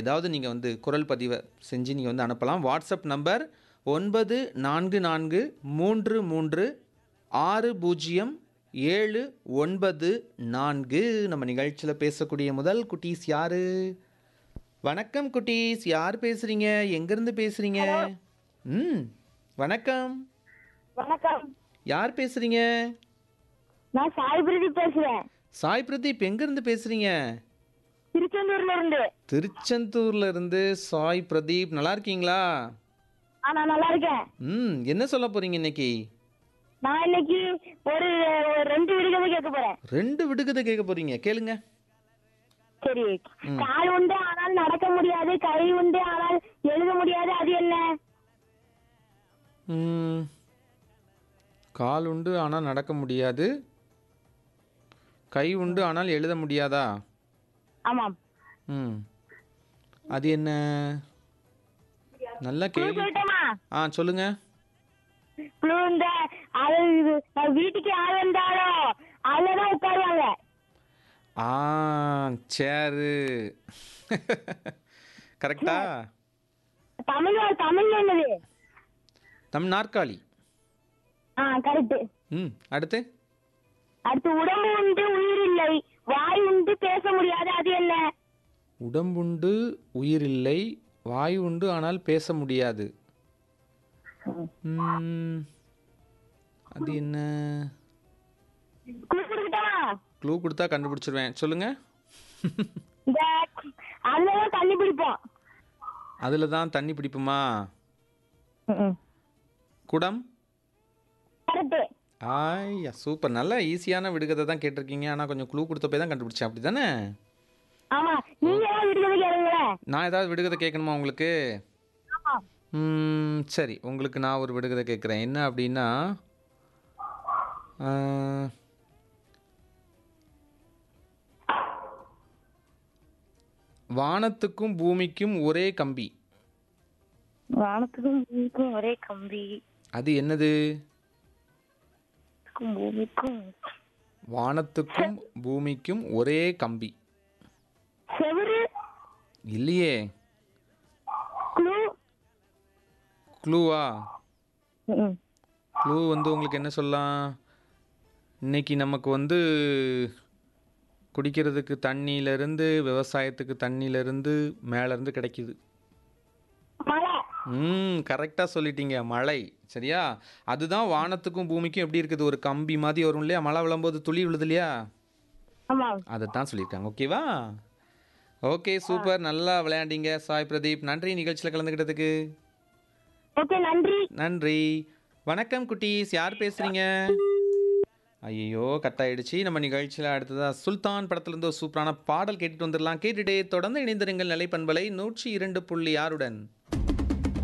ஏதாவது நீங்கள் வந்து குரல் பதிவை செஞ்சு நீங்கள் வந்து அனுப்பலாம் வாட்ஸ்அப் நம்பர் ஒன்பது நான்கு நான்கு மூன்று மூன்று ஆறு பூஜ்ஜியம் ஏழு ஒன்பது நான்கு நம்ம நிகழ்ச்சியில் பேசக்கூடிய முதல் குட்டீஸ் யாரு வணக்கம் குட்டீஸ் யார் பேசுறீங்க எங்கேருந்து பேசுறீங்க ம் வணக்கம் வணக்கம் யார் பேசுறீங்க நான் சாய் பிரதீப் பேசுறேன் சாய் பிரதீப் எங்கேருந்து பேசுறீங்க திருச்செந்தூர்ல இருந்து திருச்செந்தூர்ல இருந்து சாய் பிரதீப் நல்லா இருக்கீங்களா ஆ நான் நல்லா இருக்கேன் ம் என்ன சொல்ல போறீங்க இன்னைக்கு நான் இன்னைக்கு ஒரு ஒரு ரெண்டு விடுகதை கேட்க போறேன் ரெண்டு விடுகதை கேட்க போறீங்க கேளுங்க சரி கால் உண்டு ஆனால் நடக்க முடியாது கை உண்டு ஆனால் எழுத முடியாது அது என்ன ம், கால் உண்டு ஆனால் நடக்க முடியாது கை உண்டு ஆனால் எழுத முடியாதா ஆமாம் ம் அது என்ன நல்லா குழு கேள்வி சொல்லட்டுமா ஆ சொல்லுங்க குழு இந்த அது இது, நான் வீட்டுக்கு யார் வந்தாலும் அதுலதான் உட்காருவாங்க ஆ சேரு கரெக்டா தமிழ் தமிழ்ல என்னது தம் நாற்காலி ஆ கரெக்ட் ம் அடுத்து அடுத்து உடம்பு உண்டு உயிர் இல்லை வாய் உண்டு பேச முடியாது அது என்ன உடம்புண்டு உயிரில்லை வாய் உண்டு ஆனால் பேச முடியாது ம், அது என்ன குழு கொடுக்கட்டா க்ளூ கொடுத்தா கண்டுபிடிச்சிருவேன் சொல்லுங்க இந்த அதுலதான் தண்ணி பிடிப்போம் அதில் தான் தண்ணி பிடிப்புமா குடம் கரெக்ட் ஆய்யா சூப்பர் நல்லா ஈஸியான விடுகதை தான் கேட்டிருக்கீங்க ஆனால் கொஞ்சம் க்ளூ கொடுத்த போய் தான் கண்டுபிடிச்சேன் அப்படி தானே ஆமா நீங்க ஏதாவது விடுதலை கேளுங்களேன் நான் ஏதாவது விடுகதை கேட்கணுமா உங்களுக்கு ஆமா ம், சரி உங்களுக்கு நான் ஒரு விடுகதை கேட்குறேன் என்ன அப்படின்னா ஆ, வானத்துக்கும் பூமிக்கும் ஒரே கம்பி வானத்துக்கும் பூமிக்கும் ஒரே கம்பி அது என்னது பூமிக்கும் வானத்துக்கும் பூமிக்கும் ஒரே கம்பி செவரு இல்லையே குழு க்ளூவா க்ளூ வந்து உங்களுக்கு என்ன சொல்லலாம் இன்னைக்கு நமக்கு வந்து குடிக்கிறதுக்கு தண்ணியிலேருந்து விவசாயத்துக்கு தண்ணியிலேருந்து மேலேருந்து கிடைக்குது மழை ம் கரெக்டாக சொல்லிட்டீங்க மழை சரியா அதுதான் வானத்துக்கும் பூமிக்கும் எப்படி இருக்குது ஒரு கம்பி மாதிரி வரும் இல்லையா மழை விழும்போது துளி விழுது இல்லையா ஆமா அதை தான் சொல்லியிருக்காங்க ஓகேவா ஓகே சூப்பர் நல்லா விளையாண்டீங்க சாய் பிரதீப் நன்றி நிகழ்ச்சியில் கலந்துக்கிட்டதுக்கு ஓகே நன்றி நன்றி வணக்கம் குட்டீஸ் யார் பேசுறீங்க ஐயோ கட் ஆயிடுச்சு நம்ம நிகழ்ச்சியில் அடுத்ததா சுல்தான் படத்துலேருந்து ஒரு சூப்பரான பாடல் கேட்டுட்டு வந்துடலாம் கேட்டுட்டே தொடர்ந்து இணைந்திருங்கள் நிலைப்பண்பலை நூற்றி இரண்டு புள்ளி ஆறுடன்